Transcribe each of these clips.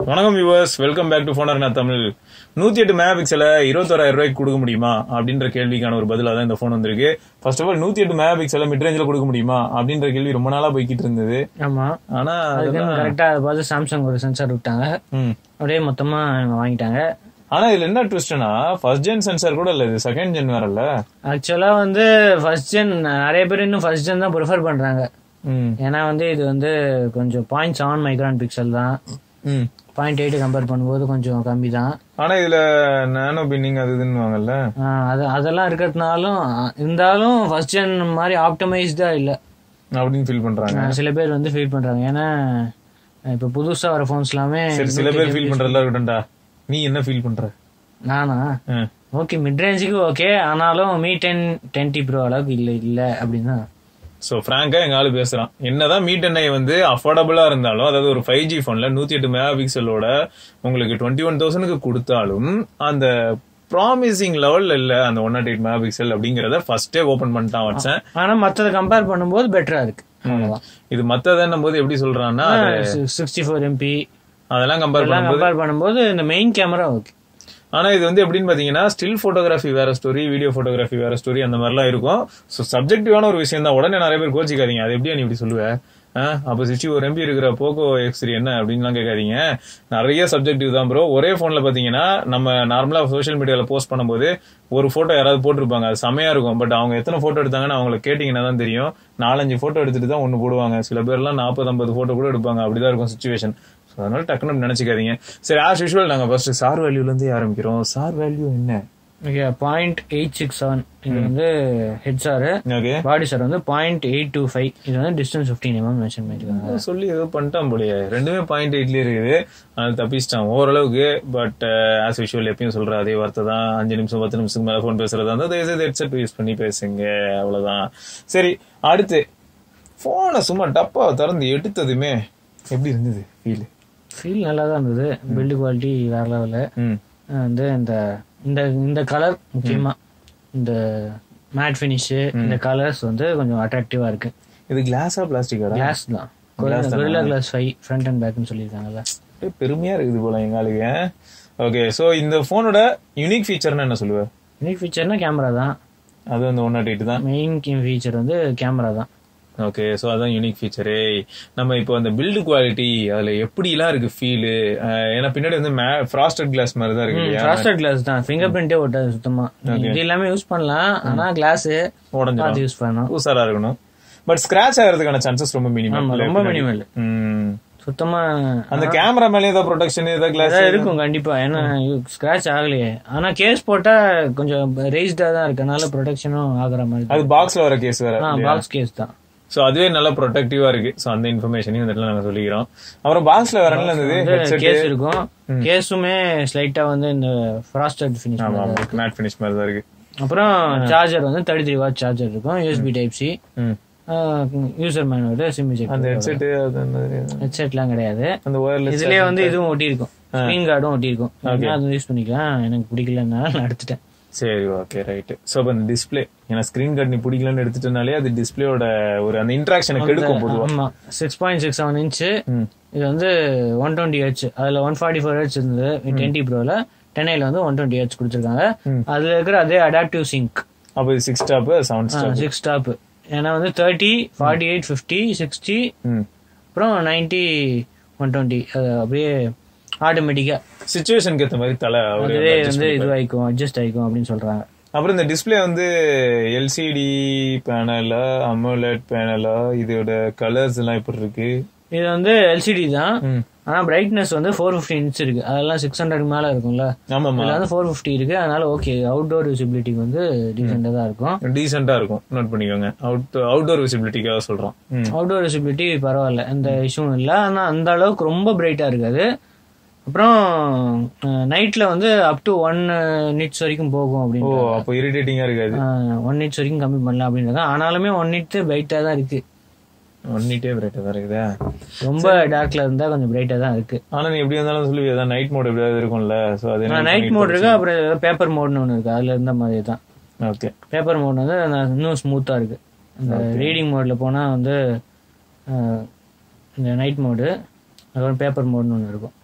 வணக்கம் viewers welcome back to ஃபோனர் நான் தமிழ் நூத்தி எட்டு மெகா பிக்சல இருபத்தோராயிரம் ரூபாய்க்கு கொடுக்க முடியுமா அப்படின்ற கேள்விக்கான ஒரு பதிலா தான் இந்த போன் வந்திருக்கு ஃபர்ஸ்ட் ஆஃப் ஆல் நூத்தி எட்டு மெகா பிக்சல மிட் ரேஞ்சில் கொடுக்க முடியுமா அப்படின்ற கேள்வி ரொம்ப நாளா போய்கிட்டு இருந்தது ஆமா ஆனா அதுக்குன்னு கரெக்டா அதை பார்த்து சாம்சங் ஒரு சென்சார் விட்டாங்க ம். அப்படியே மொத்தமா இவங்க வாங்கிட்டாங்க ஆனா இதுல என்ன ட்விஸ்ட்னா ஃபர்ஸ்ட் ஜென் சென்சார் கூட இல்ல இது செகண்ட் ஜென் வேறல்ல ஆக்சுவலா வந்து ஃபர்ஸ்ட் ஜென் நிறைய பேர் இன்னும் ஃபர்ஸ்ட் ஜென் தான் ப்ரிஃபர் பண்றாங்க ம். ஏன்னா வந்து இது வந்து கொஞ்சம் பாயிண்ட் செவன் மைக்ரான் பிக்சல் தான் ம். பாயிண்ட் எயிட் கம்பேர் பண்ணும்போது கொஞ்சம் கம்மி தான் ஆனா இதுல நானோ பின்னிங் அது இதுன்னு வாங்கல்ல அது அதெல்லாம் இருக்கிறதுனாலும் இருந்தாலும் ஃபர்ஸ்ட் ஜென் மாதிரி ஆப்டமைஸ்டா இல்ல அப்படின்னு ஃபீல் பண்றாங்க அஹ் சில பேர் வந்து ஃபீல் பண்றாங்க ஏன்னா இப்ப புதுசா வர போன்ஸ் எல்லாமே சரி சில பேர் ஃபீல் பண்றதுல இருக்கட்டும்டா நீ என்ன ஃபீல் பண்ற நானா ஆ. ஓகே மிட் ரேஞ்சுக்கு ஓகே ஆனாலும் Mi ten ten T pro அளவுக்கு இல்ல இல்ல அப்படின்னா சோ பிராங்கா எங்க ஆளு பேசுறான் என்னதான் மீட் எண்ணெய் வந்து அஃபோர்டபுளா இருந்தாலும் அதாவது ஒரு ஃபைவ் ஜி போன்ல நூத்தி எட்டு மெகா பிக்சலோட உங்களுக்கு டுவெண்ட்டி ஒன் தௌசண்ட்க்கு கொடுத்தாலும் அந்த ப்ராமிசிங் லெவல்ல இல்ல அந்த one nought eight mega pixel அப்படிங்கறத ஃபர்ஸ்டே ஓபன் பண்ணிட்டான் வச்சேன் ஆனா மத்தத கம்பேர் பண்ணும்போது பெட்டரா இருக்கு அவ்வளவுதான் இது மத்ததுன்னும் போது எப்படி சொல்றான்னா அது- சிக்ஸ்டி ஃபோர் எம்பி அதெல்லாம் கம்பேர் எல்லாம் பண்ணும்போது கம்பேர் பண்ணும்போது இந்த மெயின் கேமரா ஓகே ஆனா இது வந்து எப்படின்னு பாத்தீங்கன்னா ஸ்டில் போட்டோகிராஃபி வேற ஸ்டோரி வீடியோ போட்டோகிராஃபி வேற ஸ்டோரி அந்த மாதிரிலாம் இருக்கும் ஸோ சப்ஜெக்டிவான ஒரு விஷயம் தான் உடனே நிறைய பேர் கோச்சிக்காதீங்க அது எப்படியா நீ இப்படி சொல்லுவ ஆ, அப்ப சிக்ஸ்டி ஒரு எம்பி இருக்கிற போகோ எக்ஸ் த்ரீ என்ன அப்படின்லாம் கேட்காதீங்க நிறைய சப்ஜெக்டிவ் தான் ப்ரோ ஒரே போன்ல பாத்தீங்கன்னா நம்ம நார்மலா சோஷியல் மீடியால போஸ்ட் பண்ணும்போது ஒரு போட்டோ யாராவது போட்டிருப்பாங்க அது செமையா இருக்கும் பட் அவங்க எத்தனை போட்டோ எடுத்தாங்கன்னு அவங்கள கேட்டீங்கன்னா தான் தெரியும் நாலஞ்சு போட்டோ எடுத்துட்டு தான் ஒன்னு போடுவாங்க சில பேர்லாம் நாற்பது ஐம்பது போட்டோ கூட எடுப்பாங்க அப்படிதான் இருக்கும் சுச்சுவேஷன் ஸோ அதனால டக்குன்னு அப்படி நினைச்சுக்காதீங்க சரி ஆஸ் யூஷுவல் நாங்க ஃபர்ஸ்ட் சார் வேல்யூல இருந்து ஆரம்பிக்கிறோம் சார் வேல்யூ என்ன okay point eight six seven இது வந்து ஹெட்ஸாரு ஓகே பாடி சார் வந்து பாயிண்ட் எயிட் டூ ஃபைவ் இது வந்து டிஸ்டன்ஸ் ஃபிஃப்டின் எம்எம் மென்ஷன் பண்ணிருக்காங்க சொல்லி ஏதோ பண்ணிட்டான் போலயே ரெண்டுமே பாயிண்ட் எயிட்லயே இருக்குது அது தப்பிச்சிட்டான் ஓரளவுக்கு பட் ஆஸ் யூஷுவல் எப்பயும் சொல்ற அதே வார்த்தை தான் அஞ்சு நிமிஷம் பத்து நிமிஷத்துக்கு மேல ஃபோன் பேசுறதா இருந்தா தயவுசெய்து ஹெட்செட் யூஸ் பண்ணி பேசுங்க அவ்வளவுதான் சரி அடுத்து போனை சும்மா டப்பா திறந்து எடுத்ததுமே எப்படி இருந்தது ஃபீல் ஃபீல் நல்லா தான் இருந்தது பில்டு குவாலிட்டி வேற லெவலு ம் வந்து இந்த இந்த இந்த கலர் முக்கியமா இந்த மேட் ஃபினிஷ் இந்த கலர்ஸ் வந்து கொஞ்சம் அட்ராக்டிவா இருக்கு இது கிளாஸா பிளாஸ்டிக்காடா கிளாஸ் தான் gorilla glass five front and பேக்னு சொல்லியிருக்காங்கல்ல அப்படியே பெருமையா இருக்குது போல எங்க ஆளுங்க ஓகே சோ இந்த போனோட யூனிக் ஃபீச்சர்னு என்ன சொல்லுவ யூனிக் ஃபீச்சர்னா கேமரா தான் அது வந்து ஒன் நாட் எயிட் தான் மெயின் ஃபீச்சர் வந்து கேமரா தான் ஓகே ஸோ அதான் யூனிக் ஃபீச்சரே நம்ம இப்போ அந்த பில்டு குவாலிட்டி அதுல எப்படிலாம் இருக்கு ஃபீலு ஏன்னா பின்னாடி வந்து ஃப்ராஸ்டட் கிளாஸ் மாதிரி தான் இருக்கு இல்லையா ஃப்ராஸ்டட் கிளாஸ் தான் ஃபிங்கர் பிரிண்டே ஒட்டாது சுத்தமா இது எல்லாமே யூஸ் பண்ணலாம் ஆனா கிளாஸ் உடஞ்சிடும் பார்த்து யூஸ் பண்ணணும் பூசாரா இருக்கணும் பட் ஸ்கிராச் ஆகிறதுக்கான சான்சஸ் ரொம்ப மினிமம் ஆமா, ரொம்ப மினிமல் சுத்தமா அந்த கேமரா மேலே ஏதோ ப்ரொடெக்ஷன் ஏதோ கிளாஸ் அதான் இருக்கும் கண்டிப்பா ஏன்னா ஸ்கிராச் ஆகலையே ஆனா கேஸ் போட்டா கொஞ்சம் ரெய்ஸ்டா தான் இருக்கனால ப்ரொடெக்ஷனும் ஆகுற மாதிரி அது பாக்ஸ்ல வர கேஸ் வேற பாக்ஸ் கேஸ் தான் சோ அதுவே நல்ல ப்ரொடெக்டிவா இருக்கு சோ அந்த இன்ஃபர்மேஷனையும் இந்த இடத்துல நாங்க சொல்லிக்கிறோம் அப்புறம் பாக்ஸ்ல வேற என்ன இருந்தது ஹெட்செட் கேஸ் இருக்கும் கேஸுமே ஸ்லைட்டா வந்து இந்த ஃப்ராஸ்டட் ஃபினிஷ் ஆமா மேட் ஃபினிஷ் மாதிரி தான் இருக்கு அப்புறம் சார்ஜர் வந்து தேர்ட்டி த்ரீ வாட் சார்ஜர் இருக்கும் யூஎஸ்பி டைப் சி ம். யூசர் மேனோட சிம் அந்த ஜெக் ஹெட்செட் அது என்னது? ஹெட்செட்லாம் கிடையாது அந்த ஒயர்லெஸ் இதுலயே வந்து இதுவும் ஒட்டியிருக்கும் ஸ்கிரீன் கார்டும் ஒட்டியிருக்கும் அது யூஸ் பண்ணிக்கலாம் எனக்கு பிடிக்கலன்னா நான் எடுத்துட்டேன் சரி ஓகே ரைட் சோ அப்ப அந்த டிஸ்ப்ளே ஏன்னா ஸ்கிரீன் கார்டு நீ பிடிக்கலன்னு எடுத்துட்டனாலே அது டிஸ்பிளேயோட ஒரு அந்த இன்ட்ராக்ஷனை கெடுக்கும் பொதுவா ஆமா six point six seven inch ம். இது வந்து ஒன் டுவெண்ட்டி ஹெச் அதுல ஒன் ஃபார்ட்டி ஃபோர் ஹெச் இருந்தது டென் டி ப்ரோல டென்ஐல வந்து ஒன் டுவெண்ட்டி ஹெச் கொடுத்துருக்காங்க அதுல இருக்கிற அதே அடாப்டிவ் சிங்க் அப்ப இது six stop seven stop six stop ஏன்னா வந்து thirty forty eight fifty sixty ம் அப்புறம் நைன்டி ஒன் டுவெண்ட்டி அது அப்படியே ஆட்டோமேட்டிக்கா சுச்சுவேஷனுக்கு ஏத்த மாதிரி தலை அவரு அதுவே வந்து இதுவாயிக்கும் அட்ஜஸ்ட் ஆயிக்கும் அப்படின்னு சொல்றாங்க அப்புறம் இந்த டிஸ்ப்ளே வந்து எல்சிடி பேனலா அமோலெட் பேனலா இதோட கலர்ஸ் எல்லாம் எப்படி இருக்கு இது வந்து எல்சிடி தான் ம். ஆனா பிரைட்னஸ் வந்து ஃபோர் ஃபிஃப்டி இன்ச் இருக்கு அதெல்லாம் சிக்ஸ் ஹண்ட்ரட் மேல இருக்கும்ல ஆமாமா இதுல வந்து ஃபோர் ஃபிஃப்டி இருக்கு அதனால ஓகே அவுட்டோர் விசிபிலிட்டி வந்து டீசெண்டா தான் இருக்கும் டீசெண்டா இருக்கும் நோட் பண்ணிக்கோங்க அவுட் அவுட்டோர் விசிபிலிட்டிக்காக சொல்றோம் ம். அவுட்டோர் விசிபிலிட்டி பரவாயில்ல எந்த இஷ்யூவும் இல்லை ஆனா அந்த அளவுக்கு ரொம்ப பிரைட்டா இருக்காது அப்புறம் நைட்ல வந்து அப் டு ஒன் நிட்ஸ் வரைக்கும் போகும் ஓ அப்படின்னு அப்போ இரிட்டேட்டிங்கா இருக்காது ஒன் நிட்ஸ் வரைக்கும் கம்மி பண்ணலாம் அப்படின்றாங்க ஆனாலுமே ஒன் நிட் பிரைட்டா தான் இருக்கு ஒன்னிட்டே பிரைட்டா தான் இருக்குதா ரொம்ப டார்க்ல இருந்தா கொஞ்சம் பிரைட்டா தான் இருக்கு ஆனா நீ எப்படி இருந்தாலும் சொல்லி ஏதாவது நைட் மோட் எப்படியாவது இருக்கும்ல சோ அது நைட் மோட் இருக்கு அப்புறம் பேப்பர் மோட்னு ஒன்று இருக்கு அதுல இருந்த மாதிரி தான் ஓகே பேப்பர் மோட் வந்து நான் இன்னும் ஸ்மூத்தா இருக்கு இந்த ரீடிங் மோட்ல போனா வந்து அஹ், இந்த நைட் மோடு அதுக்கப்புறம் பேப்பர் மோட்னு ஒன்று இருக்கும்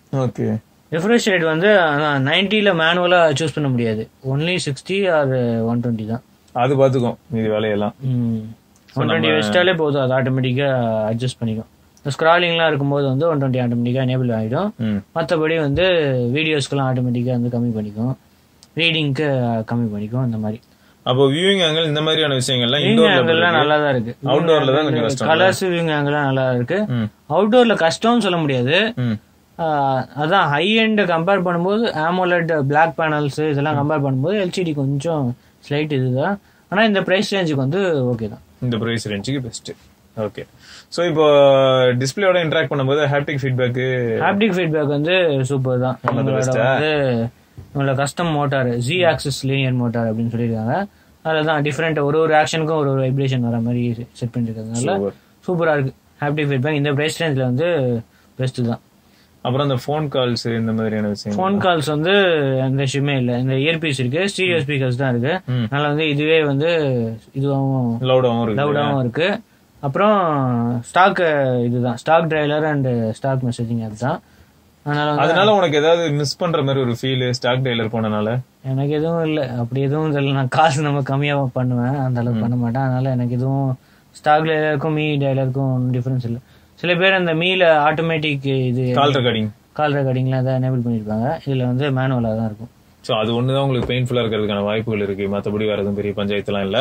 ஓகே ரிஃப்ரெஷ் ரேட் வந்து நைன்ட்டியில் மேனுவலாக சூஸ் பண்ண முடியாது only sixty or one twenty தான் அது பாத்துக்கும் மீதி வேலையெல்லாம் ஒன் டுவெண்ட்டி வச்சிட்டாலே போதும் அது ஆட்டோமேட்டிக்காக அட்ஜஸ்ட் பண்ணிக்கும் ஸ்க்ராலிங்லாம் இருக்கும்போது வந்து ஒன் டுவெண்ட்டி ஆட்டோமேட்டிக்காக எனேபிள் ஆகிடும் ம் மற்றபடி வந்து வீடியோஸ்க்கெல்லாம் ஆட்டோமேட்டிக்காக வந்து கம்மி பண்ணிக்கும் ரீடிங்க்கு கம்மி பண்ணிக்கும் இந்த மாதிரி அப்போ வியூவிங் ஆங்கிள் இந்த மாதிரியான விஷயங்கள்லாம் வியூங் இன்டோர்ல ஆங்கிள்லாம் நல்லா தான் இருக்கு Outdoor-ல தான் கொஞ்சம் கஷ்டம். கலர்ஸ் வியூங் ஆங்கிள்லாம் நல்லா இருக்கு ம் அவுட்டோர்ல கஷ்டம்னு சொல்ல முடியாது ம் ஆஹ் அதான் ஹை எண்ட் கம்பேர் பண்ணும்போது AMOLED பிளாக் பேனல்ஸ் இதெல்லாம் கம்பேர் பண்ணும்போது எல்சிடி கொஞ்சம் ஸ்லைட் இதுதான் ஆனா இந்த பிரைஸ் ரேஞ்சுக்கு வந்து ஓகே தான் இந்த ப்ரைஸ் ரேஞ்சுக்கு பெஸ்ட் ஓகே சோ இப்போ டிஸ்பிளேயோட இன்டராக்ட் பண்ணும்போது ஹாப்டிக் ஃபீட்பேக் ஹாப்டிக் ஃபீட்பேக் வந்து சூப்பர் தான் One of the உங்களோட best, ஆ? வந்து உங்களோட custom motor Z axis linear motor அப்படின்னு சொல்லியிருக்காங்க அதில் தான் டிஃப்ரெண்ட் ஒரு ஒரு ஆக்ஷனுக்கும் ஒரு ஒரு வைப்ரேஷன் வர மாதிரி செட் பண்ணிருக்கிறதுனால Super. சூப்பரா இருக்கு ஹாப்டிக் ஃபீட்பேக் இந்த பிரைஸ் ரேஞ்சில் வந்து பெஸ்ட் தான் அப்புறம் அந்த ஃபோன் கால்ஸ் இந்த மாதிரியான விஷயம் ஃபோன் கால்ஸ் வந்து எந்த இஷ்யூமே இல்லை இந்த இயர்பீஸ் இருக்கு ஸ்டீரியோ ஸ்பீக்கர்ஸ் தான் இருக்கு ம். அதனால வந்து இதுவே வந்து இதுவாகவும் லவுடாவும் இருக்கு லவுடாகவும் இருக்கு அப்புறம் ஸ்டாக் இதுதான் stock trailer and stock messaging app தான் அதனால வந்து அதனால உனக்கு ஏதாவது மிஸ் பண்ற மாதிரி ஒரு ஃபீல் ஸ்டாக் டெய்லர் போனனால எனக்கு எதுவும் இல்லை அப்படி எதுவும் இல்லை நான் காசு நம்ம கம்மியாக பண்ணுவேன் அந்த அளவுக்கு பண்ண மாட்டேன் அதனால எனக்கு எதுவும் ஸ்டாக் டெய்லருக்கும் மீ டெய்லருக்கும் டிஃபரன்ஸ் இல்லை சில பேர் அந்த மீல ஆட்டோமேட்டிக் இது கால் ரெக்கார்டிங் கால் ரெக்கார்டிங்லாம் அதை எனேபிள் பண்ணியிருப்பாங்க இதில் வந்து மேனுவலாக தான் இருக்கும் சோ அது ஒண்ணுதான் உங்களுக்கு பெயின்ஃபுல்லா இருக்கிறதுக்கான வாய்ப்புகள் இருக்கு மத்தபடி வேற எதுவும் பெரிய பஞ்சாயத்துலாம் இல்ல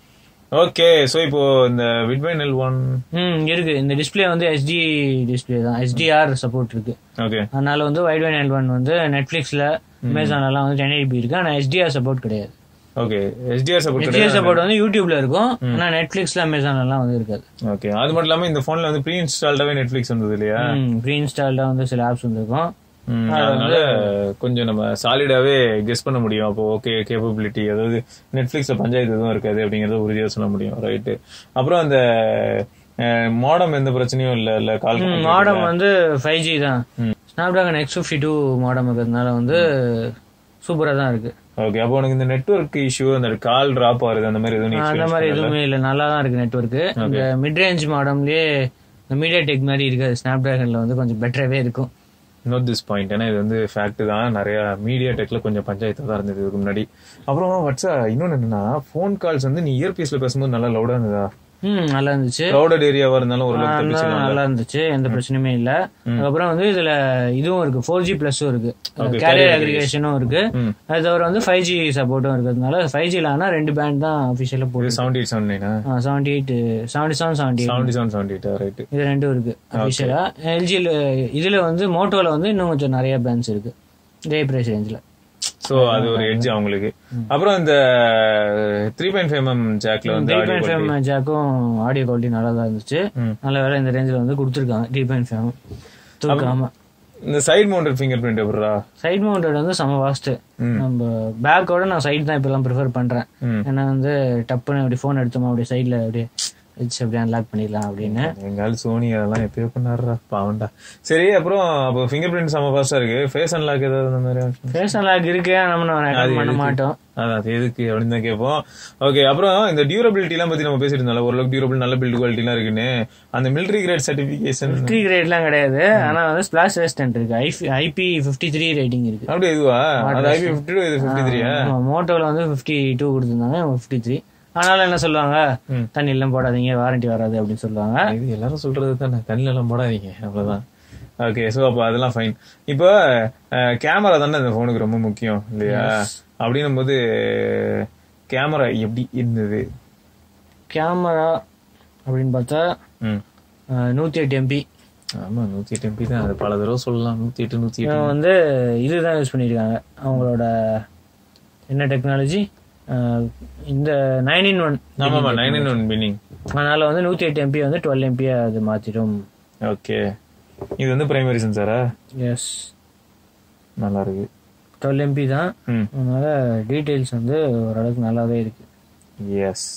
ஓகே சோ இப்போ இந்த விட்வைன் எல் ஒன் ம் இருக்கு இந்த டிஸ்ப்ளே வந்து எஸ்டி டிஸ்ப்ளே தான் எஸ்டிஆர் சப்போர்ட் இருக்கு ஓகே அதனால வந்து வைட் ஒன் எல் ஒன் வந்து நெட்ஃபிளிக்ஸ்ல அமேசான்லாம் வந்து டென் எயிட் இருக்கு ஆனால் எஸ்டிஆர் சப்போர்ட் கிடையாது okay SDR support SDR support வந்து யூடியூப்ல இருக்கும் ஆனால் நெட்ஃபிளிக்ஸ்ல அமேசான்லாம் வந்து இருக்காது ஓகே அது மட்டும் இல்லாம இந்த போன்ல வந்து ப்ரீ இன்ஸ்டால்டாவே நெட்ஃபிளிக்ஸ் வந்தது இல்லையா ப்ரீ இன்ஸ்டால்டா வந்து சில ஆப்ஸ் வந்துருக்கும் ம், அதனால கொஞ்சம் நம்ம சாலிடாவே கெஸ் பண்ண முடியும் அப்போ ஓகே கேப்பபிலிட்டி அதாவது நெட்ஃபிளிக்ஸ்ல பஞ்சாயத்து எதுவும் இருக்காது அப்படிங்கறத உறுதியா சொல்ல முடியும் ரைட்டு அப்புறம் அந்த மாடம் எந்த பிரச்சனையும் இல்ல இல்ல கால் மாடம் வந்து ஃபைவ் ஜி தான் Snapdragon X fifty two modem இருக்கிறதுனால வந்து சூப்பரா தான் இருக்கு ஓகே அப்போ உனக்கு இந்த நெட்வொர்க் இஷ்யூ அந்த கால் டிராப் ஆகுது அந்த மாதிரி எதுவும் நீ அந்த experience மாதிரி பண்ணல? எதுவுமே இல்லை நல்லா தான் இருக்கு நெட்ஒர்க் இந்த மிட் ரேஞ்ச் மாடம்லயே இந்த மீடியா டெக் மாதிரி இருக்காது ஸ்னாப் டிராகன்ல வந்து கொஞ்சம் பெட்டராகவே இருக்கும் நோட் திஸ் பாயிண்ட் ஏன்னா இது வந்து ஃபேக்ட் தான் நிறைய மீடியா டெக்ல கொஞ்சம் பஞ்சாயத்து தான் இருந்தது இதுக்கு முன்னாடி அப்புறம் வாட்ஸா இன்னொன்னு என்னன்னா ஃபோன் கால்ஸ் வந்து நீ இயர்பீஸ்ல பேசும்போது நல்லா லவுடா இருந்ததா ம் நல்லா இருந்துச்சு க்ரௌடட் ஏரியாவா இருந்தாலும் ஓரளவுக்கு நல்லா- தப்பிச்சுக்கலாம் நல்லா இருந்துச்சு எந்த பிரச்சனையுமே இல்ல அதுக்கப்புறம் வந்து இதுல இதுவும் இருக்கு ஃபோர் ஜி பிளஸும் இருக்கு கேரியர் அக்ரிகேஷனும் இருக்கு ம். அது தவிர வந்து ஃபைவ் ஜி சப்போர்ட்டும் இருக்கிறதுனால ஃபைவ் ஜில ஆனா ரெண்டு பேண்ட் தான் அபிஷியலா போட்டு செவன்டி எயிட் செவன் நைனா seventy eight seventy seven seventy eight seventy seven seventy eight right இது ரெண்டும் இருக்கு அபிஷியலா எல்ஜில இதுல வந்து மோட்டோல வந்து இன்னும் கொஞ்சம் நிறைய பேண்ட்ஸ் இருக்கு இதே பிரைஸ் ரேஞ்சில் சோ அது ஒரு எட்ஜ் அவங்களுக்கு அப்புறம் இந்த த்ரீ பாயிண்ட் ஃபைவ் எம் ஜாக்ல வந்து three audio point quality- five ஜாக்கும் ஆடியோ குவாலிட்டி நல்லா தான் இருந்துச்சு ம். நல்ல வேலை இந்த ரேஞ்சில் வந்து கொடுத்துருக்காங்க த்ரீ பாயிண்ட் ஃபைவ் தூக்காம இந்த சைடு மவுண்டட் ஃபிங்கர் பிரிண்ட் எப்படா சைட் மவுண்டட் வந்து செம ஃபாஸ்ட் ம். நம்ம பேக்கோட நான் சைடு தான் இப்பெல்லாம் ப்ரிஃபர் பண்றேன் ம். ஏன்னா வந்து டப்புன்னு அப்படி ஃபோன் எடுத்தோமா அப்படியே சைடில் அப்படியே வச்சு அப்படியே அன்லாக் பண்ணிடலாம் அப்படின்னு எங்க ஆள் சோனி அதெல்லாம் எப்பயோ பண்ணாருடா பாவண்டா சரி அப்புறம் அப்போ ஃபிங்கர் பிரிண்ட் செம ஃபாஸ்டா இருக்கு ஃபேஸ் அன்லாக் ஏதாவது அந்த மாதிரி option? ஃபேஸ் அன்லாக் இருக்கு நம்ம ரெக்கமெண்ட் பண்ண மாட்டோம் அதான் அது எதுக்கு அப்படின்னு தான் கேட்போம் ஓகே அப்புறம் இந்த டியூரபிலிட்டி எல்லாம் பத்தி நம்ம பேசிட்டு இருந்தோம்ல ஓரளவுக்கு டியூரபிள் நல்ல பில்ட் குவாலிட்டி எல்லாம் இருக்குன்னு அந்த மிலிட்டரி கிரேட் சர்டிபிகேஷன் ஃபிஃப்டி கிரேட்லாம் கிடையாது ஆனா வந்து ஸ்பிளாஷ் ரெசிஸ்டன்ட் இருக்கு IP IP fifty three rating இருக்கு அப்படியே இதுவா அது ஐபி ஃபிஃப்டி டூ இது ஃபிஃப்டி த்ரீயா மோட்டோவில் வந்து ஃபிஃப்டி டூ கொடுத்துருந்தாங்க ஃபிஃப்டி த்ரீ ஆனாலும் என்ன சொல்லுவாங்க ம். தண்ணி எல்லாம் போடாதீங்க வாரண்டி வராது அப்படின்னு சொல்லுவாங்க இது எல்லாரும் சொல்றது தானே தண்ணில எல்லாம் போடாதீங்க அவ்வளவுதான் ஓகே சோ அப்ப அதெல்லாம் ஃபைன் இப்போ கேமரா தானே இந்த போனுக்கு ரொம்ப முக்கியம் இல்லையா அப்படின்னும் போது கேமரா எப்படி இருந்தது கேமரா அப்படின்னு பார்த்தா ம் நூற்றி எட்டு எம்பி ஆமா நூத்தி எட்டு எம்பி தான் அது பல தடவை சொல்லலாம் நூத்தி எட்டு நூத்தி எட்டு இவங்க வந்து இதுதான் யூஸ் பண்ணியிருக்காங்க அவங்களோட என்ன டெக்னாலஜி இந்த நைன் இன் ஒன் ஆமாமா நைன் இன் ஒன் பின்னிங் அதனால வந்து நூற்றி எட்டு எம்பி வந்து டுவெல் எம்பியா அது மாத்திடும் ஓகே இது வந்து பிரைமரி சென்சாரா எஸ் நல்லா இருக்கு டுவெல் எம்பி தான் ம் அதனால டீட்டெயில்ஸ் வந்து ஓரளவுக்கு நல்லாவே இருக்கு எஸ்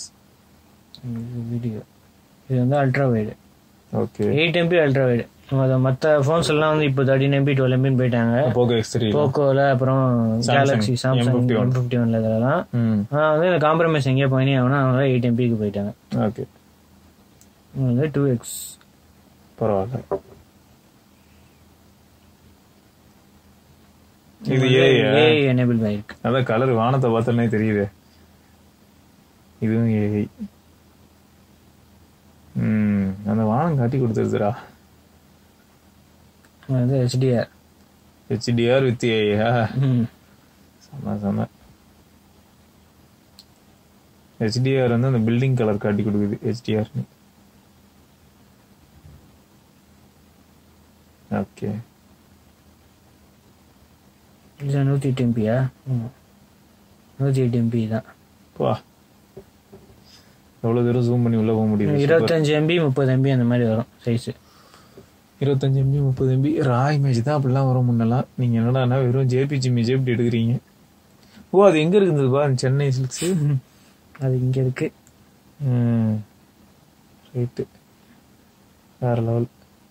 வீடியோ இது வந்து ultra wide okay eight MP ultra wide மற்ற ஃபோன்ஸ் எல்லாம் வந்து இப்போ தேர்ட்டின் எம்பி டுவெல் எம்பின்னு போயிட்டாங்க போகோ எக்ஸ் த்ரீ போக்கோல அப்புறம் கேலக்ஸி சாம்சங் எம் ஃபிஃப்டி ஒன்ல இதெல்லாம் ம் ஆனால் வந்து இந்த காம்ப்ரமைஸ் எங்கேயே போயினே ஆகணும் அதனால எயிட் எம்பிக்கு போயிட்டாங்க ஓகே இது வந்து டூ எக்ஸ் பரவாயில்ல இது ஏஐ ஏஐ எனேபிள் ஆயிருக்கு அதான் கலர் வானத்தை பார்த்தோன்னே தெரியுது இதுவும் ஏஐ ம் அந்த வானம் காட்டி கொடுத்துருதுடா இது வந்து ஹெச்டிஆர் ஹெச்டிஆர் வித் ஏஐயா ம் செம செம ஹெச்டிஆர் வந்து அந்த பில்டிங் கலர் காட்டி கொடுக்குது ஹெச்டிஆர் ஓகே இது நூற்றி எட்டு எம்பியா நூற்றி எட்டு எம்பி தான் பா எவ்வளவு தூரம் ஜூம் பண்ணி உள்ள போக முடியுது Super. இருபத்தஞ்சு எம்பி முப்பது எம்பி அந்த மாதிரி வரும் சைஸு இருபத்தஞ்சு எம்பி முப்பது எம்பி ரா இமேஜ் தான் அப்படிலாம் வரும் முன்னெல்லாம் நீங்க என்னடா வெறும் ஜேபிஜி இமேஜ் எப்படி எடுக்கிறீங்க ஓ அது எங்க இருக்குதுப்பா சென்னை சில்க்ஸ் அது இங்கே இருக்கு ரைட்டு வேற லெவல்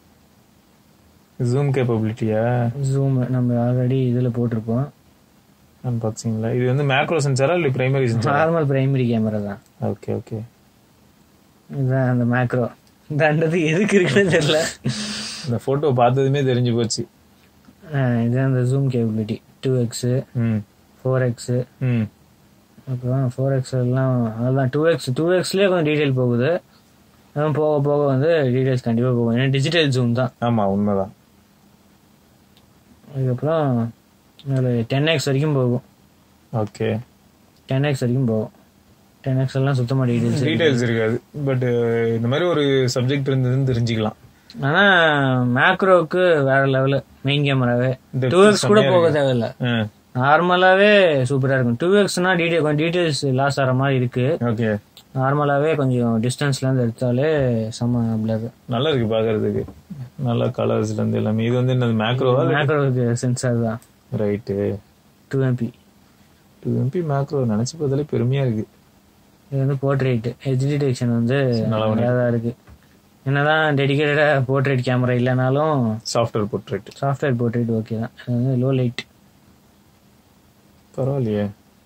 ஜூம் கேப்பபிலிட்டியா ஜூம் நம்ம ஆல்ரெடி இதில் போட்டிருப்போம் அன்பாக்சிங்ல இது வந்து மேக்ரோ சென்சாரா இல்லை பிரைமரி சென்சாரா நார்மல் பிரைமரி கேமரா தான் ஓகே ஓகே இதுதான் அந்த மேக்ரோ தண்டது எதுக்கு இருக்குன்னு தெரியல இந்த போட்டோ பார்த்ததுமே தெரிஞ்சு போச்சு ஆஹ் இதுதான் அந்த ஜூம் கேபிலிட்டி டூ எக்ஸு ம் ஃபோர் எக்ஸு ம் அப்புறம் ஃபோர் எக்ஸ் எல்லாம் அதெல்லாம் டூ எக்ஸ் டூ எக்ஸ்லேயே கொஞ்சம் டீட்டெயில் போகுது அதுவும் போக போக வந்து டீட்டெயில்ஸ் கண்டிப்பாக போகும் ஏன்னா டிஜிட்டல் ஜூம் தான் ஆமா உண்மைதான் அதுக்கப்புறம் அதில் டென் எக்ஸ் வரைக்கும் போகும் ஓகே டென் எக்ஸ் வரைக்கும் போகும் டென் எக்ஸ் எல்லாம் சுத்தமாக டீட்டெயில்ஸ் டீடைல்ஸ் இருக்காது பட் இந்த மாதிரி ஒரு சப்ஜெக்ட் இருந்ததுன்னு தெரிஞ்சுக்கலாம் ஆனால் மேக்ரோவுக்கு வேற லெவலு மெயின் கேமராவே Depth டூ எக்ஸ் கூட செம்மையா போக இருக்கு. தேவையில்ல ஆ நார்மலாகவே சூப்பராக இருக்கும் டூ எக்ஸ்னா டீட்டெயில் கொஞ்சம் டீட்டெயில்ஸ் லாஸ் ஆகிற மாதிரி இருக்கு ஓகே நார்மலாகவே கொஞ்சம் டிஸ்டன்ஸ்லேருந்து எடுத்தாலே செம்ம பிளர் நல்லா இருக்கு பாக்குறதுக்கு நல்ல கலர்ஸ்ல இருந்து எல்லாமே இது வந்து என்ன மேக்ரோவா மேக்ரோவுக்கு சென்சார் தான் right two MP two MP macro நினைச்சு பார்த்தாலே பெருமையா இருக்கு இது வந்து போர்ட்ரேட் ஹெச் டிடெக்ஷன் வந்து நல்லா நல்லா தான் இருக்கு என்னதான் டெடிகேட்டடாக போர்ட்ரேட் கேமரா இல்லைனாலும் software portrait software portrait okay தான் இது வந்து லோ லைட் பரவாயில்லையே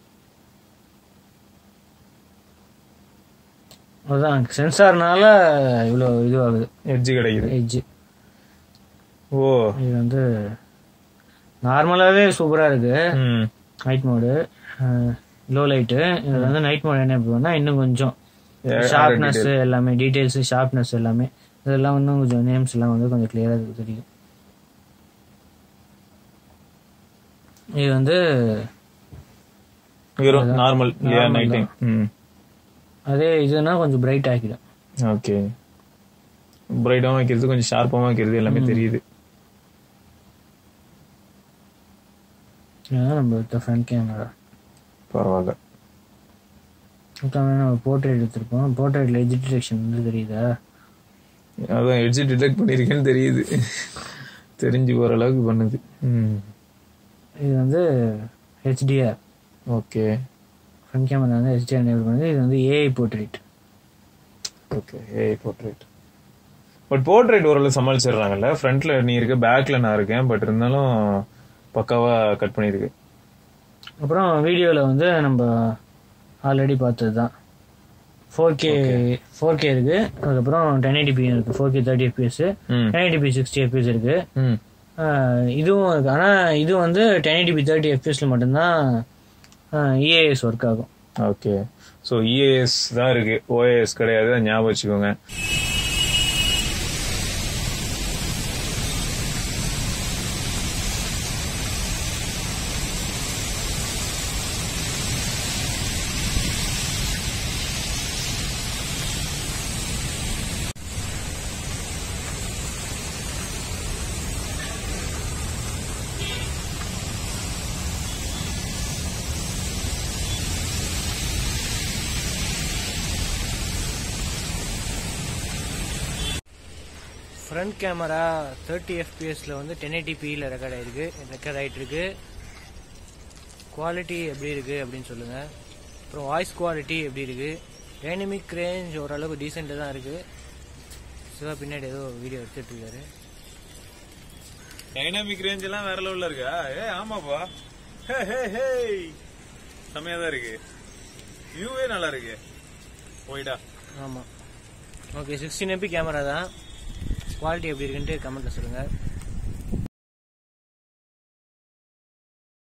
அதுதான் சென்சார்னால இவ்வளோ இதுவாகுது எட்ஜ் கிடைக்குது எட்ஜ் ஓ இது வந்து நார்மலாகவே சூப்பராக இருக்கு ம் நைட் மோடு லோ லைட்டு இது வந்து நைட் மோட் என்ன பண்ணுவோம்னா இன்னும் கொஞ்சம் Yeah, ஷார்ப்னஸ் எல்லாமே டீடைல்ஸ் ஷார்ப்னஸ் எல்லாமே இதெல்லாம் இன்னும் கொஞ்சம் நேம்ஸ் எல்லாம் வந்து கொஞ்சம் கிளியராக தெரியும் இது வந்து வெறும் நார்மல் இல்லையா Normal நைட் டைம் ம் அதே இதுனா கொஞ்சம் பிரைட் ஆக்கிடும் ஓகே பிரைட்டாகவும் வைக்கிறது கொஞ்சம் ஷார்ப்பாகவும் வைக்கிறது எல்லாமே தெரியுது இதுதான் நம்ம ஃப்ரண்ட் கேமரா பரவாயில்ல மொத்தமே நம்ம போர்ட்ரேட் எடுத்திருக்கோம் போர்ட்ரேட்ல எஜ் டிடெக்ஷன் வந்து தெரியுதா அதான் எட்ஜ் டிடெக்ட் பண்ணியிருக்கேன்னு தெரியுது தெரிஞ்சு போற அளவுக்கு பண்ணுது ம் இது வந்து ஹெச்டிஆர் ஓகே ஃப்ரண்ட் கேமரா வந்து ஹெச்டிஆர் எனேபிள் பண்ணுது இது வந்து AI portrait okay A portrait but portrait ஓரளவு சமாளிச்சிடுறாங்கல்ல ஃப்ரண்ட்ல நீ இருக்க பேக்ல நான் இருக்கேன் பட் இருந்தாலும் பக்காவா கட் பண்ணியிருக்கு அப்புறம் வீடியோவில் வந்து நம்ம ஆல்ரெடி பார்த்தது தான் ஃபோர் கே ஃபோர் கே இருக்கு அதுக்கப்புறம் டென் எயிட்டி இருக்கு ஃபோர் கே தேர்ட்டி எஃபிஎஸ் ம் டென் எயிட்டி சிக்ஸ்டி எஃபிஎஸ் இருக்கு ம் ஆஹ் இதுவும் இருக்கு ஆனால் இது வந்து டென் எயிட்டி தேர்ட்டி எஃபிஎஸ்ல மட்டும்தான் இஏஎஸ் ஒர்க் ஆகும் ஓகே ஸோ இஏஎஸ் தான் இருக்கு ஓஏஎஸ் கிடையாது அதை ஞாபகம் வச்சுக்கோங்க ஃப்ரண்ட் கேமரா தேர்ட்டி எஃபிஎஸ்ல வந்து டென் எயிட்டிபியில் ரெக்கார்ட் ஆயிருக்கு ரெக்கார்ட் ஆயிட்டு இருக்கு குவாலிட்டி எப்படி இருக்கு அப்படின்னு சொல்லுங்க அப்புறம் வாய்ஸ் குவாலிட்டி எப்படி இருக்கு டைனமிக் ரேஞ்ச் ஓரளவுக்கு டீசெண்டாக தான் இருக்கு சிவா பின்னாடி ஏதோ வீடியோ எடுத்துட்டு இருக்காரு டைனாமிக் ரேஞ்ச் எல்லாம் வேற லெவல்ல இருக்கா ஏ ஆமாப்பா ஹே ஹே ஹே செம்மையா தான் இருக்கு வியூவே நல்லா இருக்கு போயிடா ஆமாம் ஓகே சிக்ஸ்டீன் எம்பி கேமரா தான் குவாலிட்டி எப்படி இருக்குன்ட்டு கமெண்ட்டில் சொல்லுங்கள்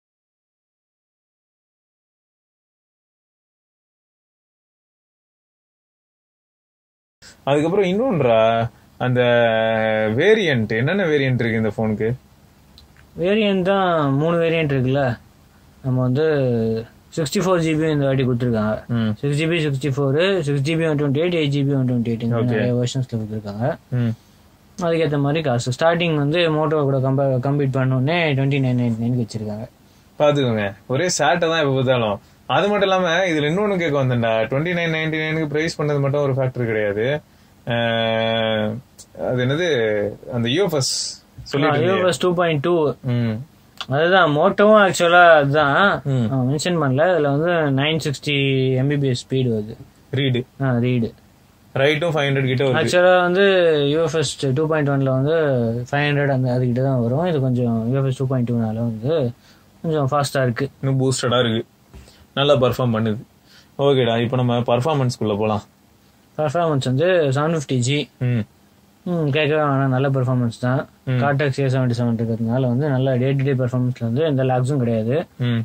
அதுக்கப்புறம் இன்னொன்றா அந்த வேரியன்ட் என்னென்ன வேரியன்ட் இருக்கு இந்த போனுக்கு வேரியன்ட் தான் மூணு வேரியன்ட் இருக்குல்ல நம்ம வந்து சிக்ஸ்டி ஃபோர் ஜிபி இந்த வாட்டி கொடுத்துருக்காங்க ம் six GB sixty four six GB one twenty eight eight GB one twenty eight இந்த Okay. நிறைய வெர்ஷன்ஸில் கொடுத்துருக்காங்க ம் அதுக்கேற்ற மாதிரி காசு ஸ்டார்டிங் வந்து மோட்டோ கூட கம்பே கம்ப்ளீட் பண்ணோடனே டுவெண்ட்டி நைன் நைன் நைன் வச்சிருக்காங்க பாத்துக்கோங்க ஒரே சேட்டை தான் எப்ப பார்த்தாலும் அது மட்டும் இல்லாம இதுல இன்னொன்னு கேட்க வந்தேன்டா டுவெண்ட்டி நைன் நைன்டி நைனுக்கு பிரைஸ் பண்ணது மட்டும் ஒரு ஃபேக்டர் கிடையாது அஹ், அது என்னது அந்த யூஎஃப்எஸ் சொல்லிட்டு இருந்தியே. யூஎஸ் டூ பாயிண்ட் டூ ம் அதுதான் மோட்டோவும் ஆக்சுவலா அதுதான் ம். மென்ஷன் பண்ணல இதுல வந்து நைன் சிக்ஸ்டி எம்பிபிஎஸ் ஸ்பீடு வருது ரீடு ரீடு ரைட்டும் ஃபைவ் ஹண்ட்ரட் கிட்ட வருது ஆக்சுவலா வந்து யூஎஃப்எஸ் டூ பாயிண்ட் ஒன்ல வந்து ஃபைவ் ஹண்ட்ரட் அந்த அதுக்கிட்ட தான் வரும் இது கொஞ்சம் யூஎஃப்எஸ் டூ பாயிண்ட் டூனால வந்து கொஞ்சம் ஃபாஸ்டா இருக்கு இன்னும் பூஸ்டடா இருக்கு நல்லா பர்ஃபார்ம் பண்ணுது ஓகேடா இப்போ நம்ம பர்ஃபார்மன்ஸ்குள்ள போலாம் பர்ஃபார்மன்ஸ் வந்து செவன் ஃபிஃப்டி ஜி ம் ம் கேட்கவே வேணாம் நல்ல பெர்ஃபார்மன்ஸ் தான் ம். கார்டெக்ஸ் ஏ செவன்டி செவன் இருக்கிறதுனால வந்து நல்ல டே டு டே பெர்ஃபார்மன்ஸ்ல வந்து எந்த லாக்ஸும் கிடையாது ம்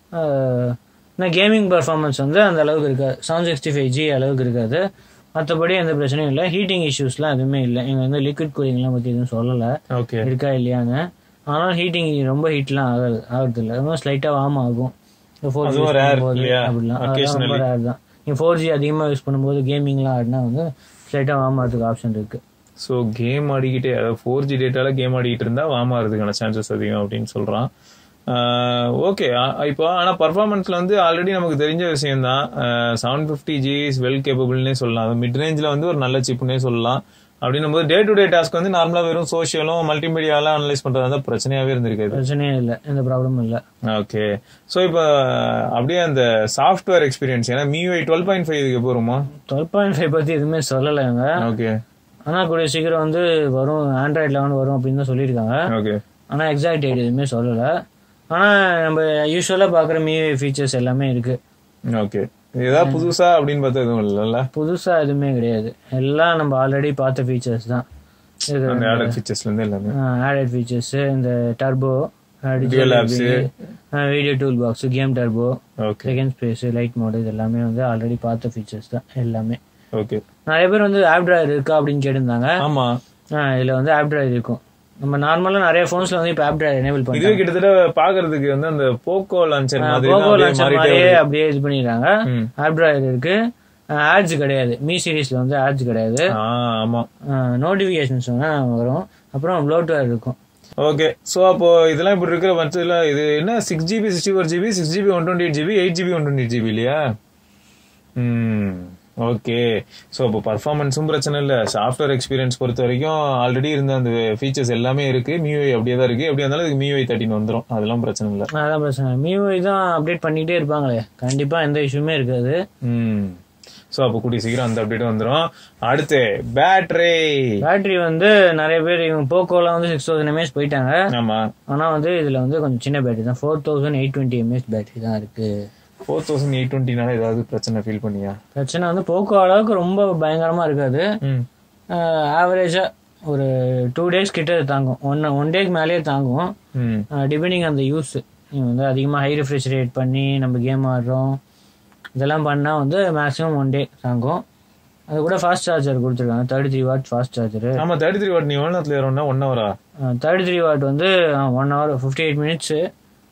ஆனால் கேமிங் பெர்ஃபார்மன்ஸ் வந்து அந்த அளவுக்கு இருக்காது செவன் சிக்ஸ்டி ஃபைவ் ஜி அளவுக்கு இருக்காது மற்றபடி எந்த பிரச்சனையும் இல்லை ஹீட்டிங் இஷ்யூஸ்லாம் எதுவுமே இல்லை இங்கே வந்து லிக்விட் கூலிங்லாம் பற்றி எதுவும் சொல்லலை ஓகே இருக்கா இல்லையான்னு ஆனால் ஹீட்டிங் ரொம்ப ஹீட்லாம் ஆகாது ஆகுறது இல்லை ரொம்ப ஸ்லைட்டாக வார்ம் ஆகும் ஃபோர் ஜி அதுவும் rare இல்லையா? அப்படிலாம் அதெல்லாம் ரொம்ப Occasionally. ரேர் தான் நீங்கள் ஃபோர் ஜி அதிகமாக யூஸ் பண்ணும்போது கேமிங்லாம் ஆடினா வந்து ஸ்லைட்டாக வார்ம் ஆகிறதுக்கு ஆப்ஷன் இருக்குது ஸோ கேம் ஆடிக்கிட்டே அதாவது ஃபோர் ஜி டேட்டால கேம் ஆடிக்கிட்டு இருந்தா வாமாறதுக்கான சான்சஸ் அதிகம் அப்படின்னு சொல்றான் ஓகே இப்போ ஆனா பர்ஃபார்மன்ஸ்ல வந்து ஆல்ரெடி நமக்கு தெரிஞ்ச விஷயம் தான் seven fifty G is well கேப்பபிள்னே சொல்லலாம் அது மிட் ரேஞ்சில் வந்து ஒரு நல்ல சிப்னே சொல்லலாம் அப்படின்னும் போது டே டு டே டாஸ்க் வந்து நார்மலா வெறும் சோஷியலும் மல்டிமீடியாலாம் அனலைஸ் பண்றது தான் பிரச்சனையாவே இருந்திருக்காது பிரச்சனையே இல்லை எந்த ப்ராப்ளமும் இல்லை ஓகே ஸோ இப்போ அப்படியே அந்த சாஃப்ட்வேர் எக்ஸ்பீரியன்ஸ் ஏன்னா மியூஐ டுவெல் பாயிண்ட் ஃபைவ் இதுக்கு போருமா டுவெல் பாயிண்ட் ஃபைவ் பற்றி எதுவுமே சொல்லலைங்க ஓகே ஆனால் கூடிய சீக்கிரம் வந்து வரும் ஆண்ட்ராய்ட் லெவன் வரும் அப்படின்னு தான் சொல்லியிருக்காங்க ஓகே ஆனால் எக்ஸாக்ட் டேட் எதுவுமே சொல்லலை ஆனால் நம்ம யூஸ்வலாக பார்க்குற மீ ஃபீச்சர்ஸ் எல்லாமே இருக்கு ஓகே ஏதாவது புதுசா அப்படின்னு பார்த்தா எதுவும் இல்லைல்ல புதுசாக எதுவுமே கிடையாது எல்லாம் நம்ம ஆல்ரெடி பார்த்த ஃபீச்சர்ஸ் தான் அந்த ஆடட் ஃபீச்சர்ஸ்ல இருந்து எல்லாமே ஆடட் ஃபீச்சர்ஸ் இந்த turbo Dual apps. Video tool box game turbo okay second space light mode இது எல்லாமே வந்து ஆல்ரெடி பார்த்த ஃபீச்சர்ஸ் தான் எல்லாமே ஓகே நிறைய பேர் வந்து ஆப் டிரைவர் இருக்கா அப்படின்னு கேட்டிருந்தாங்க ஆமா ஆ, இதுல வந்து ஆப் டிரைவர் இருக்கும் நம்ம நார்மலா நிறைய போன்ஸ்ல வந்து இப்ப ஆப் டிரைவர் எனேபிள் இதுவே பண்ணிட்டாங்க கிட்டத்தட்ட பாக்குறதுக்கு வந்து அந்த போக்கோ லான்ச்சர் மாதிரி போகோ தான் லான்ச்சர் அப்படியே மாதிரியே மாறிட்டே அப்படியே இது பண்ணிடுறாங்க ம். ஆப் டிரைவர் இருக்கு ஆட்ஸ் கிடையாது மீ சீரிஸ்ல வந்து ஆட்ஸ் கிடையாது ஆ, ஆமா நோட்டிபிகேஷன்ஸ் வரும் அப்புறம் ப்ளோட்வேர் இருக்கும் ஓகே சோ அப்போ இதெல்லாம் இப்படி இருக்கிற பட்சத்துல இது என்ன six GB sixty four GB six GB one twenty eight GB eight GB one twenty GB இல்லையா ம் ஓகே ஸோ அப்போ பர்ஃபார்மன்ஸும் பிரச்சனை இல்லை சாஃப்ட்வேர் எக்ஸ்பீரியன்ஸ் பொறுத்த வரைக்கும் ஆல்ரெடி இருந்த அந்த ஃபீச்சர்ஸ் எல்லாமே இருக்கு மியூஐ அப்படியே தான் இருக்கு எப்படியா இருந்தாலும் இதுக்கு மியூஐ தேர்ட்டின் வந்துடும் அதெல்லாம் பிரச்சனை இல்லை அதான் பிரச்சனை மியூஐ தான் அப்டேட் பண்ணிட்டே இருப்பாங்களே கண்டிப்பா எந்த இஷ்யூமே இருக்காது ம் ஸோ அப்போ கூடிய சீக்கிரம் அந்த அப்டேட் வந்துடும் அடுத்து பேட்டரி பேட்டரி வந்து நிறைய பேர் இவங்க போக்கோலாம் வந்து சிக்ஸ் தௌசண்ட் எம்ஏஹெச் போயிட்டாங்க ஆமா ஆனா வந்து இதுல வந்து கொஞ்சம் சின்ன பேட்டரி தான் four thousand eight twenty mAh battery தான் இருக்கு ஃபோர் தௌசண்ட் எயிட் டுவெண்ட்டினால ஏதாவது பிரச்சனை ஃபீல் பண்ணியா பிரச்சனை வந்து போக்கோ அளவுக்கு ரொம்ப பயங்கரமா இருக்காது ம் ஆவரேஜா ஒரு டூ டேஸ் கிட்ட இது தாங்கும் ஒன் ஒன் டேக்கு மேலேயே தாங்கும் ம் டிபெண்டிங் அந்த யூஸ் வந்து அதிகமாக ஹை ரெஃப்ரெஷ் ரேட் பண்ணி நம்ம கேம் ஆடுறோம் இதெல்லாம் பண்ணால் வந்து மேக்ஸிமம் ஒன் டே தாங்கும் அது கூட ஃபாஸ்ட் சார்ஜர் கொடுத்துருக்காங்க thirty three watt fast charger ஆமா தேர்ட்டி த்ரீ வாட் நீ எவ்வளோ நேரத்தில் ஏறோம்னா ஒன் ஹவரா தேர்ட்டி த்ரீ வாட் வந்து one hour fifty eight minutes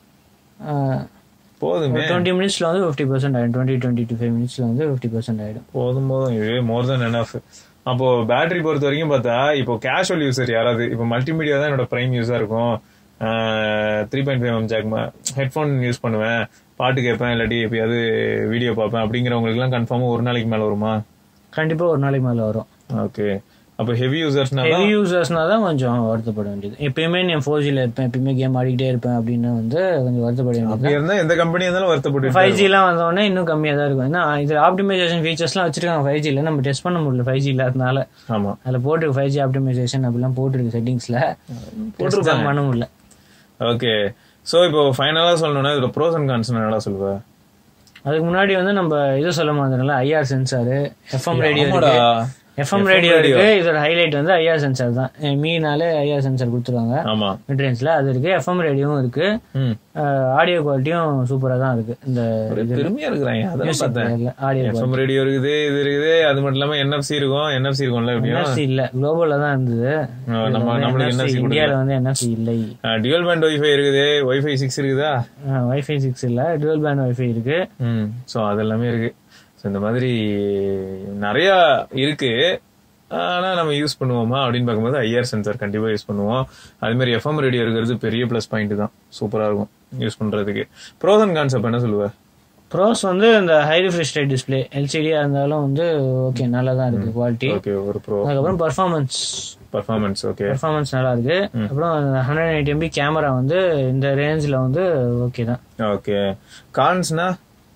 போதுமே டுவெண்ட்டி மினிட்ஸில் வந்து ஃபிஃப்டி பர்சன்ட் ஆகிடும் டுவெண்ட்டி டுவெண்ட்டி டூ ஃபைவ் மினிட்ஸில் வந்து ஃபிஃப்டி பர்சன்ட் ஆகிடும் போதும் போதும் இதுவே மோர் தென் எனஃப் அப்போ பேட்டரி பொறுத்த வரைக்கும் பார்த்தா இப்போ கேஷுவல் யூசர் யாராவது இப்போ மல்டிமீடியா தான் என்னோட பிரைம் யூஸா இருக்கும் three point five M jack headphone use பண்ணுவேன் பாட்டு கேட்பேன் இல்லாட்டி எப்பயாவது வீடியோ பார்ப்பேன் அப்படிங்கிறவங்களுக்குலாம் கன்ஃபார்மாக ஒரு நாளைக்கு மேல வருமா கண்டிப்பாக ஒரு நாளைக்கு மேலே வரும் ஓகே அப்போ ஹெவி யூசர்ஸ்னா ஹெவி யூசர்ஸ்னா தான் கொஞ்சம் வருத்தப்பட வேண்டியது எப்பயுமே நான் ஃபோர் ஜியில் இருப்பேன் எப்பயுமே கேம் ஆடிக்கிட்டே இருப்பேன் அப்படின்னு வந்து கொஞ்சம் வருத்தப்பட வேண்டியது அப்படி இருந்தா எந்த கம்பெனி இருந்தாலும் வருத்தப்பட்டு ஃபைவ் ஜிலாம் வந்தோடனே இன்னும் கம்மியாக தான் இருக்கும் ஏன்னா இது ஆப்டிமைசேஷன் ஃபீச்சர்ஸ்லாம் வச்சிருக்காங்க ஃபைவ் ஜியில் நம்ம டெஸ்ட் பண்ண முடியல ஃபைவ் ஜி இல்லாதனால ஆமா அதில் போட்டுருக்கு ஃபைவ் ஜி ஆப்டிமைசேஷன் அப்படிலாம் போட்டுருக்கு செட்டிங்ஸில் போட்டுருக்காங்க பண்ண முடியல ஓகே சோ இப்போ ஃபைனலா சொல்லணும்னா இதுல ப்ரோஸ் அண்ட் கான்ஸ் என்னடா சொல்லுவ அதுக்கு முன்னாடி வந்து நம்ம இது சொல்ல மாதிரி ஐஆர் சென்சாரு எஃப்எம் ரேடியோ ஆமாடா. எஃப்எம் ரேடியோ இருக்கு இதோட ஹைலைட் வந்து ஐஆர் சென்சார் தான் மீனாலே ஐஆர் சென்சார் கொடுத்துருவாங்க ஆமா மிட்ரேஞ்சில் அது இருக்கு எஃப்எம் ரேடியோவும் இருக்கு ம் ஆடியோ குவாலிட்டியும் சூப்பரா தான் இருக்கு இந்த ஒரு பெருமையா இருக்கிறாங்க அதெல்லாம் பார்த்தேன் ஆடியோ எஃப்எம் ரேடியோ இருக்குது இது இருக்குது அது மட்டும் இல்லாம என்எஃப்சி இருக்கும் என்எஃப்சி இருக்கும்ல எப்படியும் என்எஃப்சி இல்ல குளோபல்ல தான் இருந்தது ஆ, நம்ம நம்மளுக்கு NFC என்எஃப்சி இந்தியால வந்து என்எஃப்சி இல்லை டியூல் பேண்ட் ஒய்ஃபை இருக்குது ஒய்ஃபை சிக்ஸ் இருக்குதா வைஃபை சிக்ஸ் இல்ல டுவெல் பேண்ட் வைஃபை இருக்கு ம் ஸோ அதெல்லாமே இருக்கு ஸோ இந்த மாதிரி நிறைய இருக்கு ஆனா நம்ம யூஸ் பண்ணுவோமா அப்படின்னு பார்க்கும்போது ஐஆர் சென்சார் கண்டிப்பா யூஸ் பண்ணுவோம் அதே மாதிரி எஃப்எம் ரேடியோ இருக்கிறது பெரிய ப்ளஸ் பாயிண்ட் தான் சூப்பரா இருக்கும் யூஸ் பண்றதுக்கு ப்ரோஸ் அண்ட் கான்செப்ட் என்ன சொல்லுவ ப்ரோஸ் வந்து இந்த ஹை ரிஃப்ரெஷ் ரேட் டிஸ்பிளே எல்சிடியா இருந்தாலும் வந்து ஓகே நல்லா தான் இருக்கு குவாலிட்டி ஓகே ஒரு ப்ரோ அதுக்கப்புறம் பர்ஃபார்மன்ஸ் பர்ஃபார்மன்ஸ் ஓகே பர்ஃபார்மன்ஸ் நல்லா இருக்கு அப்புறம் ஹண்ட்ரட் எயிட் எம்பி கேமரா வந்து இந்த ரேஞ்சில் வந்து ஓகே தான் ஓகே கான்ஸ்னா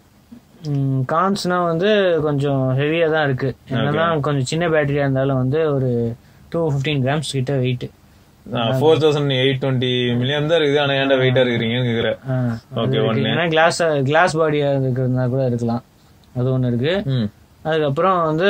கான்ஸ்னா வந்து கொஞ்சம் ஹெவியா தான் இருக்கு என்னதான் கொஞ்சம் சின்ன பேட்டரியா இருந்தாலும் வந்து ஒரு டூ ஃபிஃப்டீன் கிராம்ஸ் கிட்ட weight four thousand eight twenty million தான் இருக்குது ஆனா ஏன்டா வெயிட்டா இருக்கிறீங்கன்னு கேக்குற ஓகே ஒன்னு ஏன்னா கிளாஸ் கிளாஸ் பாடியா இருக்கிறதுனா கூட இருக்கலாம் அது ஒன்று இருக்கு ம் அதுக்கப்புறம் வந்து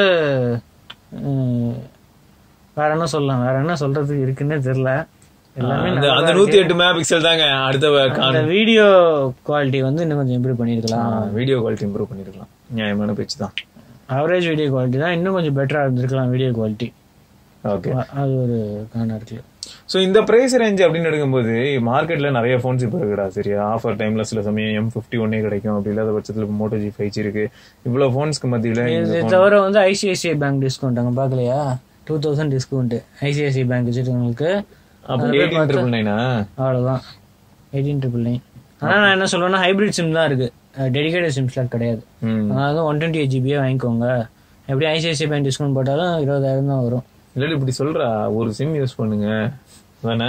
ம், வேற என்ன சொல்லலாம் வேற என்ன சொல்றதுக்கு இருக்குன்னே தெரியல எல்லாமே அந்த அந்த நூத்தி எட்டு மெகா பிக்சல் தாங்க அடுத்த அந்த வீடியோ குவாலிட்டி வந்து இன்னும் கொஞ்சம் இம்ப்ரூவ் பண்ணிருக்கலாம் வீடியோ குவாலிட்டி இம்ப்ரூவ் பண்ணிருக்கலாம் நியாயமான பேச்சு தான் ஆவரேஜ் வீடியோ குவாலிட்டி தான் இன்னும் கொஞ்சம் பெட்டரா இருந்திருக்கலாம் வீடியோ குவாலிட்டி ஓகே அது ஒரு காரணம் இருக்கு சோ இந்த பிரைஸ் ரேஞ்ச் அப்படின்னு எடுக்கும்போது மார்க்கெட்ல நிறைய ஃபோன்ஸ் இப்போ இருக்குடா சரியா ஆஃபர் டைம்ல சில சமயம் எம் ஃபிஃப்டி ஒன்னே கிடைக்கும் அப்படி இல்லாத பட்சத்துல மோட்டோ ஜி ஃபைவ் ஜி இருக்கு இவ்வளவு ஃபோன்ஸ்க்கு மத்தியில இந்த இது தவிர வந்து ஐசிஐசிஐ பேங்க் டிஸ்கவுண்ட் அங்க பாக்கலையா two thousand discount ICICI bank வச்சிருக்கவங்களுக்கு அப்ப எயிட்டீன் ட்ரிபிள் நைனா அவ்வளவுதான் எயிட்டீன் ட்ரிபிள் நைன் ஆனா நான் என்ன சொல்லுவேன்னா ஹைபிரிட் சிம் தான் இருக்கு டெடிகேட்டட் சிம் ஸ்லாட் கிடையாது ம் அதனால ஒன் டுவெண்ட்டி எயிட் ஜிபியே வாங்கிக்கோங்க எப்படி ஐசிஐசிஐ பேங்க் டிஸ்கவுண்ட் போட்டாலும் இருபதாயிரம் தான் வரும் இல்லாட்டி இப்படி சொல்றா ஒரு சிம் யூஸ் பண்ணுங்க தானே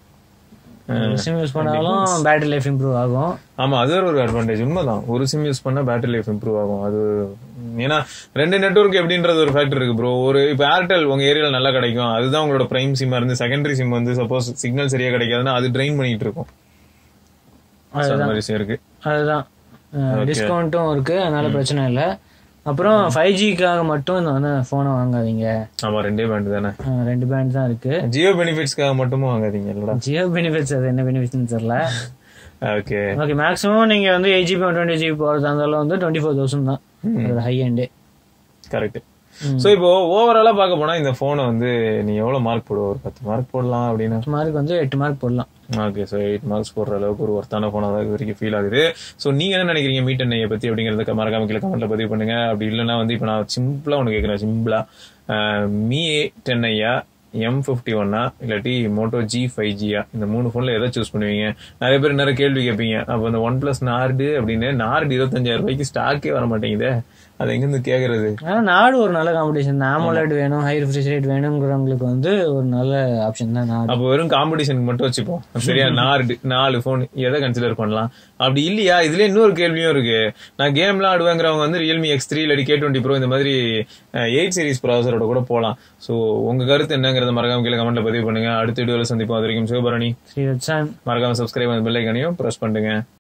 சிம் யூஸ் பண்ணாலும் பேட்டரி லைஃப் இம்ப்ரூவ் ஆகும் ஆமா அது வேற ஒரு அட்வான்டேஜ் உண்மைதான் ஒரு சிம் யூஸ் பண்ணா பேட்டரி லைஃப் இம்ப்ரூவ் ஆகும் அது ஏன்னா ரெண்டு நெட்வொர்க் எப்படின்றது ஒரு ஃபேக்டர் இருக்கு ப்ரோ ஒரு இப்ப ஏர்டெல் உங்க ஏரியால நல்லா கிடைக்கும் அதுதான் உங்களோட பிரைம் சிம்மா இருந்து செகண்டரி சிம் வந்து சப்போஸ் சிக்னல் சரியா கிடைக்காதுன்னா அது ட்ரெயின் பண்ணிட்டு இருக்கும் So, அந்த மாதிரி விஷயம் இருக்கு அதுதான் டிஸ்கவுண்ட்டும் இருக்கு அதனால பிரச்சனை இல்லை அப்புறம் ஃபைவ் ஜிக்காக மட்டும் இந்த வந்து ஃபோனை வாங்காதீங்க ஆமா ரெண்டே பேண்ட் தானே அஹ் ரெண்டு பேண்ட் தான் இருக்கு ஜியோ பெனிஃபிட்ஸ்க்காக மட்டும் வாங்காதீங்க இல்லடா ஜியோ பெனிஃபிட்ஸ் அது என்ன பெனிஃபிட்ஸ்னு தெரியல ஓகே ஓகே மேக்ஸிமம் நீங்க வந்து eight GB one twenty GB போகிறதா இருந்தாலும் வந்து டுவெண்ட்டி ஃபோர் தௌசண்ட் தான் அதோட ஹை எண்டு கரெக்ட் சோ இப்போ ஓவராலா பார்க்க போனா இந்த போனை வந்து நீ எவ்வளவு மார்க் போடுவ ஒரு பத்து மார்க் போடலாம் அப்படின்னா மார்க் வந்து எட்டு மார்க் போடலாம் ஓகே ஸோ எயிட் மார்க்ஸ் போடுற அளவுக்கு ஒரு ஒர்த்தான ஃபோனாக தான் இது வரைக்கும் ஃபீல் ஆகுது ஸோ நீங்க என்ன நினைக்கிறீங்க மீட் அண்ணையை பத்தி அப்படிங்கறத மறக்காம கீழே கமெண்ட்ல பதிவு பண்ணுங்க அப்படி இல்லைன்னா வந்து இப்போ நான் சிம்பிளா ஒன்று கேட்குறேன் சிம்பிளா மீ ஏ டென் ஐயா எம் ஃபிஃப்டி ஒன்னா இல்லாட்டி மோட்டோ ஜி ஃபைவ் ஜியா இந்த மூணு ஃபோன்ல எதை சூஸ் பண்ணுவீங்க நிறைய பேர் நிறைய கேள்வி கேட்பீங்க அப்போ இந்த ஒன் பிளஸ் நார்டு அப்படின்னு நார்டு இருபத்தஞ்சாயிரம் ரூபாய்க்கு ஸ்டாக்கே வர மாட்டேங்குதே அது எங்கிருந்து கேக்குறது ஆனா நாடு ஒரு நல்ல காம்படிஷன் ஆமோலட் வேணும் ஹை ரிஃப்ரெஷ் ரேட் வேணுங்கிறவங்களுக்கு வந்து ஒரு நல்ல ஆப்ஷன் தான் நாடு அப்போ வெறும் காம்படிஷனுக்கு மட்டும் வச்சுப்போம் சரியா நாலு நாலு போன் எதை கன்சிடர் பண்ணலாம் அப்படி இல்லையா இதுல இன்னொரு கேள்வியும் இருக்கு நான் கேம்லாம் ஆடுவேங்கிறவங்க வந்து ரியல்மி எக்ஸ் த்ரீ இல்லாட்டி கே டுவெண்ட்டி ப்ரோ இந்த மாதிரி எயிட் சீரிஸ் ப்ராசரோட கூட போகலாம் ஸோ உங்க கருத்து என்னங்கிறத மறக்காம கீழே கமெண்ட்ல பதிவு பண்ணுங்க அடுத்த வீடியோல சந்திப்போம் அது வரைக்கும் சிவபரணி ஸ்ரீ வச்சான் மறக்காம சப்ஸ்கிரைப் பெல் ஐக்கனையும் ப்ரெஸ் பண்ணுங்க